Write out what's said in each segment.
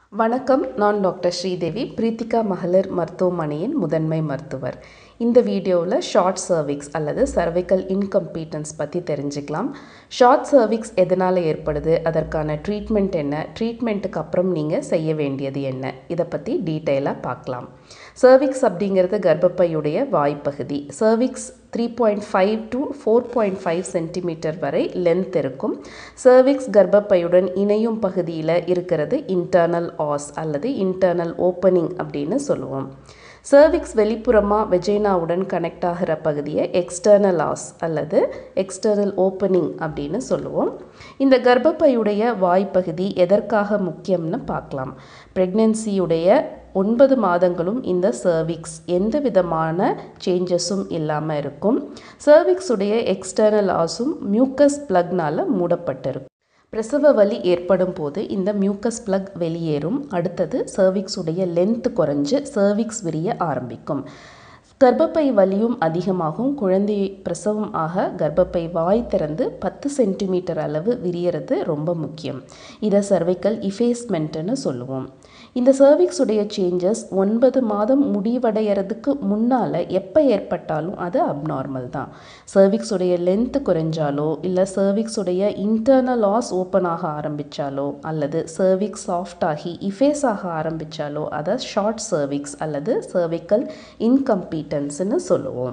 வணக்கம் நான் டாக்டர் ஸ்ரீதேவி பிரீத்திகா மகளிர் மருத்துவமனையின் முதன்மை மருத்துவர் இந்த வீடியோவில் ஷார்ட் சர்விக்ஸ் அல்லது சர்வைக்கல் இன்கம்பீட்டன்ஸ் பற்றி தெரிஞ்சுக்கலாம் ஷார்ட் சர்விக்ஸ் எதனால் ஏற்படுது அதற்கான ட்ரீட்மெண்ட் என்ன ட்ரீட்மெண்ட்டுக்கு அப்புறம் நீங்கள் செய்ய வேண்டியது என்ன இதை பற்றி டீட்டெயிலாக பார்க்கலாம் சர்விக்ஸ் அப்படிங்கிறது கர்ப்பப்பையுடைய வாய்ப்பகுதி cervix three point five to four point five centimetre வரை லென்த் இருக்கும் சர்விக்ஸ் கர்ப்பப்பையுடன் இணையும் பகுதியில் இருக்கிறது இன்டர்னல் ஆஸ் அல்லது இன்டர்னல் ஓப்பனிங் அப்படின்னு சொல்லுவோம் சர்விக்ஸ் வெளிப்புறமாக வெஜைனாவுடன் கனெக்ட் ஆகிற பகுதியை எக்ஸ்டர்னல் ஆஸ் அல்லது எக்ஸ்டர்னல் ஓப்பனிங் அப்படின்னு சொல்லுவோம் இந்த கர்ப்பப்பையுடைய வாய்ப்பகுதி எதற்காக முக்கியம்னு பார்க்கலாம் ப்ரெக்னென்சியுடைய ஒன்பது மாதங்களும் இந்த சர்விக்ஸ் எந்த விதமான சேஞ்சஸும் இல்லாமல் இருக்கும் சர்விக்ஸுடைய எக்ஸ்டர்னல் ஆஸும் மியூக்கஸ் ப்ளக்னால் மூடப்பட்டிருக்கும் பிரசவ வலி ஏற்படும் போது இந்த மியூக்கஸ் பிளக் வெளியேறும் அடுத்தது சர்விக்ஸுடைய லென்த் குறைஞ்சு சர்விக்ஸ் விரிய ஆரம்பிக்கும் கர்ப்பப்பை வலியும் அதிகமாகும் குழந்தை பிரசவம் ஆக கர்ப்பப்பை வாய் திறந்து பத்து சென்டிமீட்டர் அளவு விரியறது ரொம்ப முக்கியம் இதை சர்வைக்கல் இஃபேஸ்மெண்ட்டுன்னு சொல்லுவோம் இந்த சர்விக்ஸ் உடைய சேஞ்சஸ் ஒன்பது மாதம் முடிவடைகிறதுக்கு முன்னால் எப்போ ஏற்பட்டாலும் அது அப்நார்மல் தான் சர்விக்ஸ் உடைய லென்த்து குறைஞ்சாலோ இல்லை சர்விக்ஸ் உடைய இன்டர்னல் லாஸ் ஓப்பன் ஆக ஆரம்பித்தாலோ அல்லது சர்விக்ஸ் சாஃப்ட் ஆகி இஃபேஸ் ஆக ஆரம்பித்தாலோ அதை ஷார்ட் சர்விக்ஸ் அல்லது சர்விக்கல் இன்கம்பீட்டன்ஸ்னு சொல்லுவோம்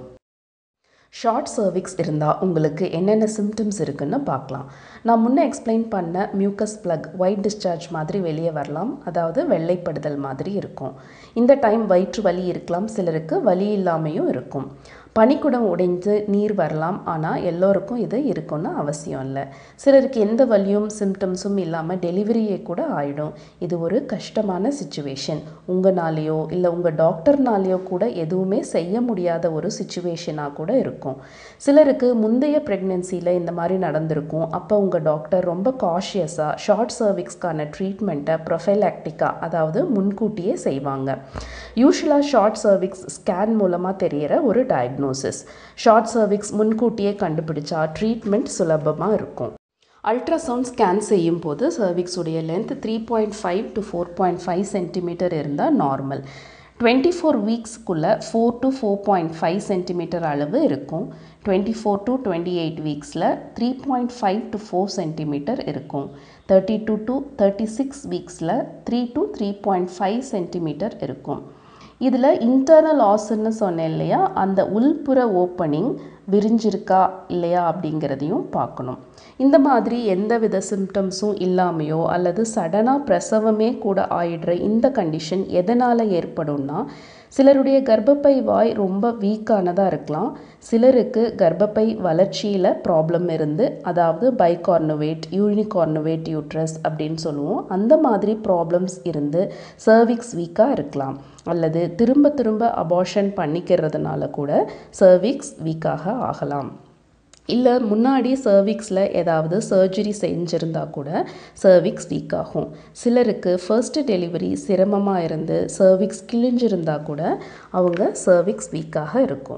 ஷார்ட் சர்விக்ஸ் இருந்தால் உங்களுக்கு என்னென்ன சிம்டம்ஸ் இருக்குன்னு பார்க்கலாம் நான் முன்னே எக்ஸ்பிளைன் பண்ண மியூக்கஸ் ப்ளக் ஒயிட் டிஸ்சார்ஜ் மாதிரி வெளியே வரலாம் அதாவது வெள்ளைப்படுதல் மாதிரி இருக்கும் இந்த டைம் வயிற்று வலி இருக்கலாம் சிலருக்கு வலி இல்லாமையும் இருக்கும் பனிக்குடம் உடைந்து நீர் வரலாம் ஆனால் எல்லோருக்கும் இது இருக்குன்னு அவசியம் இல்லை சிலருக்கு எந்த வலியும் சிம்டம்ஸும் இல்லாமல் டெலிவரியே கூட ஆகிடும் இது ஒரு கஷ்டமான சுச்சுவேஷன் உங்களாலேயோ இல்லை உங்கள் டாக்டர்னாலேயோ கூட எதுவுமே செய்ய முடியாத ஒரு சுச்சுவேஷனாக கூட இருக்கும் சிலருக்கு முந்தைய ப்ரெக்னென்சியில் இந்த மாதிரி நடந்திருக்கும் அப்போ உங்கள் டாக்டர் ரொம்ப காஷியஸாக ஷார்ட் சர்விக்ஸ்க்கான ட்ரீட்மெண்ட்டை ப்ரொஃபைலாக்டிக்காக அதாவது முன்கூட்டியே செய்வாங்க யூஸ்வலாக ஷார்ட் சர்விக்ஸ் ஸ்கேன் மூலமாக தெரிகிற ஒரு டயக்னோஸ் டயக்னோசிஸ் ஷார்ட் சர்விக்ஸ் முன்கூட்டியே கண்டுபிடிச்சா ட்ரீட்மெண்ட் சுலபமாக இருக்கும் அல்ட்ராசவுண்ட் ஸ்கேன் செய்யும் போது சர்விக்ஸுடைய length three point five to four point five centimetre இருந்தால் நார்மல் டுவெண்ட்டி ஃபோர் வீக்ஸ்க்குள்ளே four to four point five centimetre அளவு இருக்கும் twenty four to twenty eight வீக்ஸில் three point five to four centimetre இருக்கும் thirty two to thirty six வீக்ஸில் three to three point five centimetre இருக்கும் இதில் internal ஆஸ்ன்னு சொன்னேன் இல்லையா அந்த உள்புற ஓப்பனிங் விரிஞ்சிருக்கா இல்லையா அப்படிங்கிறதையும் பார்க்கணும் இந்த மாதிரி எந்த வித சிம்டம்ஸும் இல்லாமையோ அல்லது சடனாக பிரசவமே கூட ஆயிடுற இந்த கண்டிஷன் எதனால் ஏற்படும்னா சிலருடைய கர்ப்பப்பை வாய் ரொம்ப வீக்கானதாக இருக்கலாம் சிலருக்கு கர்ப்பப்பை வளர்ச்சியில் ப்ராப்ளம் இருந்து அதாவது பைகார்னோவேட் யூனிகார்னோவேட் யூட்ரஸ் அப்படின்னு சொல்லுவோம் அந்த மாதிரி ப்ராப்ளம்ஸ் இருந்து சர்விக்ஸ் வீக்காக இருக்கலாம் அல்லது திரும்ப திரும்ப அபார்ஷன் பண்ணிக்கிறதுனால கூட சர்விக்ஸ் வீக்காக ஆகலாம் இல்லை முன்னாடி சர்விக்ஸில் ஏதாவது சர்ஜரி செஞ்சுருந்தா கூட சர்விக்ஸ் வீக் ஆகும் சிலருக்கு ஃபர்ஸ்ட் டெலிவரி சிரமமாக இருந்து சர்விக்ஸ் கிழிஞ்சிருந்தா கூட அவங்க சர்விக்ஸ் வீக்காக இருக்கும்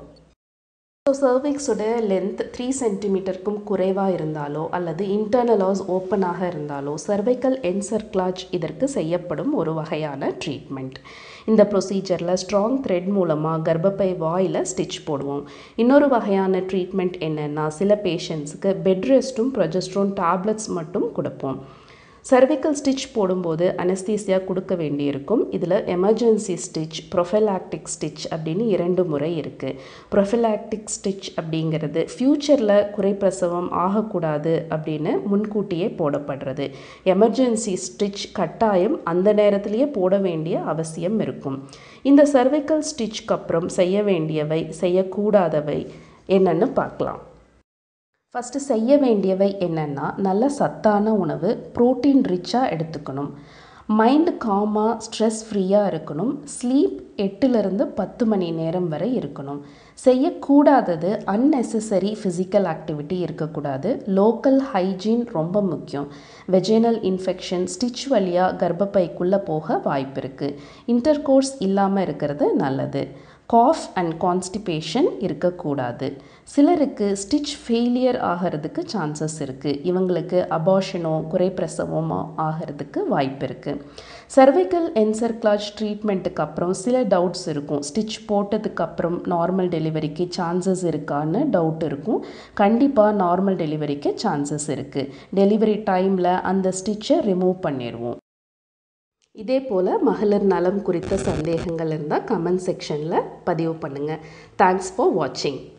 ஸோ சர்விக்ஸோட லென்த் த்ரீ சென்டிமீட்டருக்கும் குறைவாக இருந்தாலோ அல்லது இன்டர்னலாஸ் ஓப்பனாக இருந்தாலோ சர்வைக்கல் என்சர்க்ளாஜ் இதற்கு செய்யப்படும் ஒரு வகையான ட்ரீட்மெண்ட் இந்த ப்ரொசீஜரில் ஸ்ட்ராங் த்ரெட் மூலமாக கர்ப்பப்பை வாயில் ஸ்டிச் போடுவோம் இன்னொரு வகையான ட்ரீட்மெண்ட் என்னென்னா சில பேஷண்ட்ஸுக்கு பெட் ரெஸ்ட்டும் ப்ரொஜஸ்ட்ரோன் டேப்லெட்ஸ் மட்டும் கொடுப்போம் சர்விக்கல் ஸ்டிச் போடும்போது அனஸ்தீசியா கொடுக்க வேண்டியிருக்கும் இதில் எமர்ஜென்சி ஸ்டிச் ப்ரொஃபெலாக்டிக் ஸ்டிச் அப்படின்னு இரண்டு முறை இருக்குது ப்ரொஃபெலாக்டிக் ஸ்டிச் அப்படிங்கிறது ஃப்யூச்சரில் குறைப்பிரசவம் ஆகக்கூடாது அப்படின்னு முன்கூட்டியே போடப்படுறது எமர்ஜென்சி ஸ்டிச் கட்டாயம் அந்த நேரத்திலேயே போட வேண்டிய அவசியம் இருக்கும் இந்த சர்விக்கல் ஸ்டிச்க்கு அப்புறம் செய்ய வேண்டியவை செய்யக்கூடாதவை என்னென்னு பார்க்கலாம் ஃபஸ்ட்டு செய்ய வேண்டியவை என்னென்னா நல்ல சத்தான உணவு ப்ரோட்டீன் ரிச்சாக எடுத்துக்கணும் மைண்டு காமாக ஸ்ட்ரெஸ் ஃப்ரீயாக இருக்கணும் ஸ்லீப் எட்டுலேருந்து பத்து மணி நேரம் வரை இருக்கணும் செய்யக்கூடாதது அன்னெசசரி ஃபிசிக்கல் ஆக்டிவிட்டி இருக்கக்கூடாது லோக்கல் ஹைஜீன் ரொம்ப முக்கியம் வெஜினல் இன்ஃபெக்ஷன் ஸ்டிச் வழியாக கர்ப்பப்பைக்குள்ளே போக வாய்ப்பு இருக்குது இன்டர் கோர்ஸ் இல்லாமல் இருக்கிறது நல்லது காஃப் அண்ட் கான்ஸ்டிபேஷன் இருக்கக்கூடாது சிலருக்கு ஸ்டிச் ஃபெயிலியர் ஆகிறதுக்கு சான்சஸ் இருக்குது இவங்களுக்கு அபாஷனோ குறைப்பிரசவமோ ஆகிறதுக்கு வாய்ப்பு இருக்குது சர்வைக்கல் என்சர்க்ளாஜ் ட்ரீட்மெண்ட்டுக்கு அப்புறம் சில டவுட்ஸ் இருக்கும் ஸ்டிச் போட்டதுக்கு அப்புறம் நார்மல் டெலிவரிக்கு சான்சஸ் இருக்கான்னு டவுட் இருக்கும் கண்டிப்பாக நார்மல் டெலிவரிக்கு சான்சஸ் இருக்குது டெலிவரி டைமில் அந்த ஸ்டிச்சை ரிமூவ் பண்ணிடுவோம் இதே போல் மகளிர் நலம் குறித்த சந்தேகங்கள் இருந்தால் கமெண்ட் செக்ஷனில் பதிவு பண்ணுங்கள் தேங்க்ஸ் ஃபார் வாட்சிங்